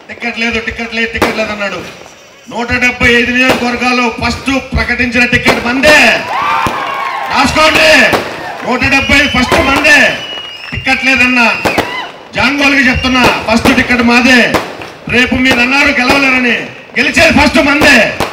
ticket లేదు ticket లేదు ticket లేదు అన్నాడు నూట డెబ్బై ఐదు నియోజకవర్గాల్లో ఫస్ట్ ప్రకటించిన టికెట్ మందే రాసుకోండి నూట డెబ్బై ఫస్ట్ మందే టికెట్ లేదన్నా జాంగోల్కి చెప్తున్నా ఫస్ట్ టికెట్ మాదే రేపు మీరు అన్నారు గెలవలేరని గెలిచేది ఫస్ట్ మందే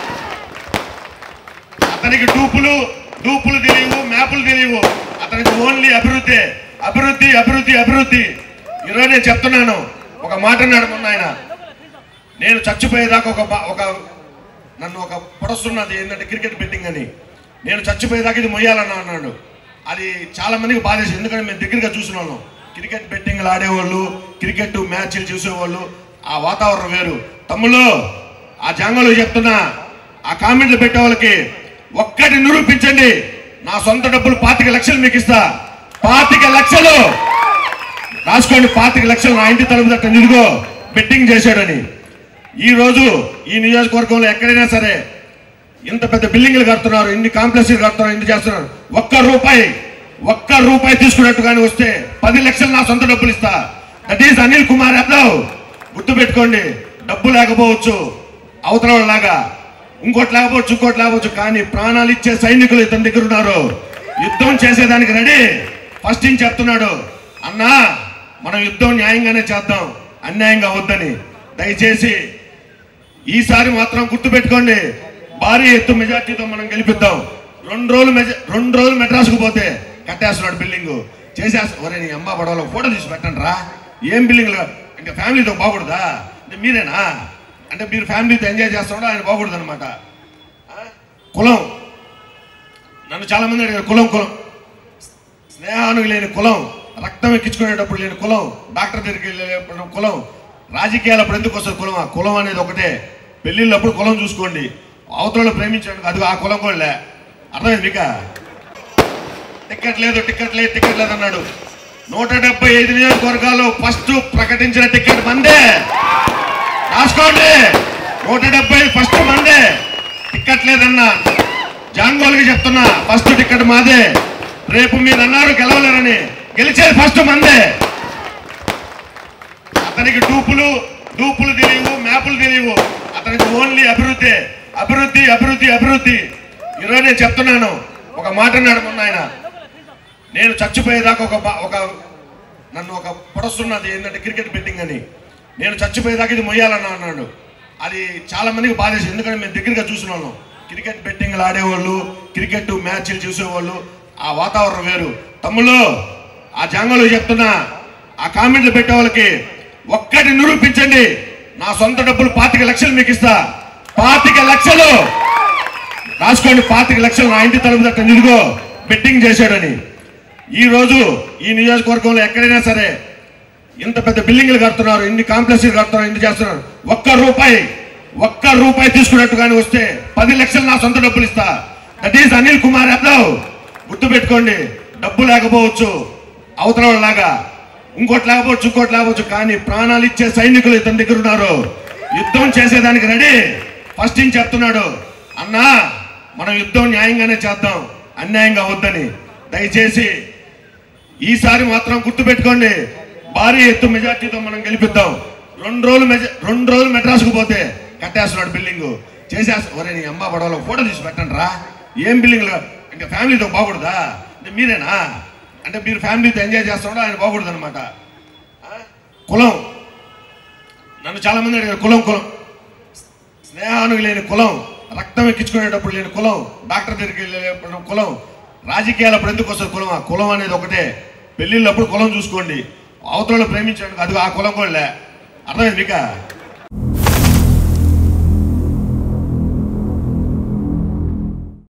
అతనికి డూపులు డూపులు తెలియవు మ్యాపులు తెలియవు అతనికి ఓన్లీ అభివృద్ధి అభివృద్ధి అభివృద్ధి అభివృద్ధి ఈరోజు నేను చెప్తున్నాను ఒక మాట అన్నాడు మొన్న ఆయన నేను చచ్చిపోయేదాకా ఒక బా- ఒక నన్ను ఒక పొడస్తున్నది ఏంటంటే క్రికెట్ బెట్టింగ్ అని నేను చచ్చిపోయేదాకా ఇది మొయ్యాలన్నా అన్నాడు అది చాలా మందికి బాధేసి ఎందుకంటే మేము దగ్గరగా చూసిన వాళ్ళం క్రికెట్ బెట్టింగ్లు ఆడేవాళ్ళు క్రికెట్ మ్యాచ్లు చూసేవాళ్ళు ఆ వాతావరణం వేరు తమ్ముళ్ళు ఆ జాంగలో చెప్తున్నా ఆ కామెంట్లు పెట్టే వాళ్ళకి ఒక్కటి నిరూపించండి నా సొంత డబ్బులు పాతిక లక్షలు మీకు ఇస్తా పాతిక లక్షలు రాసుకోండి పాతిక లక్షలు నా ఇంటి తలుపు తట్ట నిలుగో బెట్టింగ్ చేశాడని ఈ రోజు ఈ నియోజకవర్గంలో ఎక్కడైనా సరే ఇంత పెద్ద బిల్డింగ్లు కడుతున్నారు ఇన్ని కాంప్లెక్స్లు కడుతున్నారు ఇన్ని చేస్తున్నారు ఒక్క రూపాయి ఒక్క రూపాయి తీసుకున్నట్టు కానీ వస్తే పది లక్షలు నా సొంత డబ్బులు ఇస్తా దట్ ఈస్ అనిల్ కుమార్ యాదవ్ గుర్తు పెట్టుకోండి డబ్బు లేకపోవచ్చు అవతల లాగా ఇంకోటి లేకపోవచ్చు ఇంకోటి లేకపోవచ్చు కానీ ప్రాణాలు ఇచ్చే సైనికులు ఇతని దగ్గర ఉన్నారు యుద్ధం చేసేదానికి రెడీ ఫస్ట్ నుంచి చెప్తున్నాడు అన్నా మనం యుద్ధం న్యాయంగానే చేద్దాం అన్యాయంగా వద్దని దయచేసి ఈసారి మాత్రం గుర్తుపెట్టుకోండి భారీ ఎత్తు మెజార్టీతో మనం గెలిపిద్దాం రెండు రోజులు మెజ రెండు రోజులు మెడ్రాస్కు పోతే కట్టేస్తున్నాడు బిల్డింగ్ చేసేస్తా ఒరే నీ అమ్మ పడవలో ఫోటో తీసి పెట్టండి రా ఏం బిల్డింగ్ ఇంకా ఫ్యామిలీతో బాగుడదా అంటే మీరేనా అంటే మీరు ఫ్యామిలీతో ఎంజాయ్ చేస్తున్నాడు ఆయన బాగుడదు అనమాట కులం నన్ను చాలా మంది అడిగారు కులం కులం స్నేహానికి లేని కులం రక్తం ఎక్కించుకునేటప్పుడు లేని కులం డాక్టర్ దగ్గరికి వెళ్ళేటప్పుడు కులం రాజకీయాలప్పుడు ఎందుకు వస్తుంది కులం ఆ కులం అనేది ఒకటే పెళ్ళిళ్ళప్పుడు కులం చూసుకోండి అవతలలో ప్రేమించడానికి అది ఆ కులం కూడా లే అర్థమైంది మీక టికెట్ లేదు టికెట్ లేదు టికెట్ లేదు అన్నాడు నూట డెబ్బై ఐదు నియోజకవర్గాల్లో ఫస్ట్ ప్రకటించిన టికెట్ మందే రాసుకోండి నూట డెబ్బై ఫస్ట్ మందే టికెట్ లేదన్నా జాంగోల్కి చెప్తున్నా ఫస్ట్ టికెట్ మాదే రేపు మీరు అన్నారు గెలవలేరని గెలిచేది ఫస్ట్ మందే అతనికి డూపులు డూపులు తెలియవు మ్యాపులు తెలియవు అతనికి ఓన్లీ అభివృద్ధి అభివృద్ధి అభివృద్ధి అభివృద్ధి ఈరోజు నేను చెప్తున్నాను ఒక మాట అన్నాడు మొన్న ఆయన నేను చచ్చిపోయేదాకా ఒక బా- ఒక నన్ను ఒక పొడస్తున్నది ఏంటంటే క్రికెట్ బెట్టింగ్ అని నేను చచ్చిపోయేదాకా ఇది మొయ్యాలన్నా అన్నాడు అది చాలా మందికి బాధేసి ఎందుకంటే మేము దగ్గరగా చూసిన వాళ్ళం క్రికెట్ బెట్టింగ్లు ఆడేవాళ్ళు క్రికెట్ మ్యాచ్లు చూసేవాళ్ళు ఆ వాతావరణం వేరు తమ్ముళ్ళు ఆ జాంగలో చెప్తున్నా ఆ కామెంట్లు పెట్టే వాళ్ళకి ఒక్కటి నిరూపించండి నా సొంత డబ్బులు పాతిక లక్షలు మీకు ఇస్తా పాతిక లక్షలు రాసుకోండి పాతిక లక్షలు నా ఇంటి తలుపు తట్ట నిలుగో బెట్టింగ్ చేశాడని ఈ రోజు ఈ నియోజకవర్గంలో ఎక్కడైనా సరే ఇంత పెద్ద బిల్డింగ్లు కడుతున్నారు ఇన్ని కాంప్లెక్స్లు కడుతున్నారు ఇన్ని చేస్తున్నారు ఒక్క రూపాయి ఒక్క రూపాయి తీసుకున్నట్టు కానీ వస్తే పది లక్షలు నా సొంత డబ్బులు ఇస్తా దట్ ఈస్ అనిల్ కుమార్ యాదవ్ గుర్తు పెట్టుకోండి డబ్బు లేకపోవచ్చు అవతల లాగా ఇంకోటి లేకపోవచ్చు ఇంకోటి లేకపోవచ్చు కానీ ప్రాణాలు ఇచ్చే సైనికులు ఇతని దగ్గర ఉన్నారు యుద్ధం చేసేదానికి రెడీ ఫస్ట్ నుంచి చెప్తున్నాడు అన్నా మనం యుద్ధం న్యాయంగానే చేద్దాం అన్యాయంగా వద్దని దయచేసి ఈసారి మాత్రం గుర్తుపెట్టుకోండి భారీ ఎత్తు మెజార్టీతో మనం గెలిపిద్దాం రెండు రోజులు మెజ రెండు రోజులు మెడ్రాస్కు పోతే కట్టేస్తున్నాడు బిల్డింగ్ చేసేస్తా ఒరే నీ అమ్మ పడవలో ఫోటో తీసి పెట్టండి రా ఏం బిల్డింగ్ ఇంకా ఫ్యామిలీతో బాగుడదా అంటే మీరేనా అంటే మీరు ఫ్యామిలీతో ఎంజాయ్ చేస్తున్నాడు ఆయన బాగుడదు అనమాట కులం నన్ను చాలా మంది అడిగారు కులం కులం స్నేహానికి లేని కులం రక్తం ఎక్కించుకునేటప్పుడు లేని కులం డాక్టర్ దగ్గరికి వెళ్ళేటప్పుడు కులం రాజకీయాలప్పుడు ఎందుకు వస్తుంది కులం ఆ కులం అనేది ఒకటే పెళ్ళిళ్ళప్పుడు కులం చూసుకోండి అవతలలో ప్రేమించడానికి అది ఆ కులం కూడా లే అర్థమైంది మీక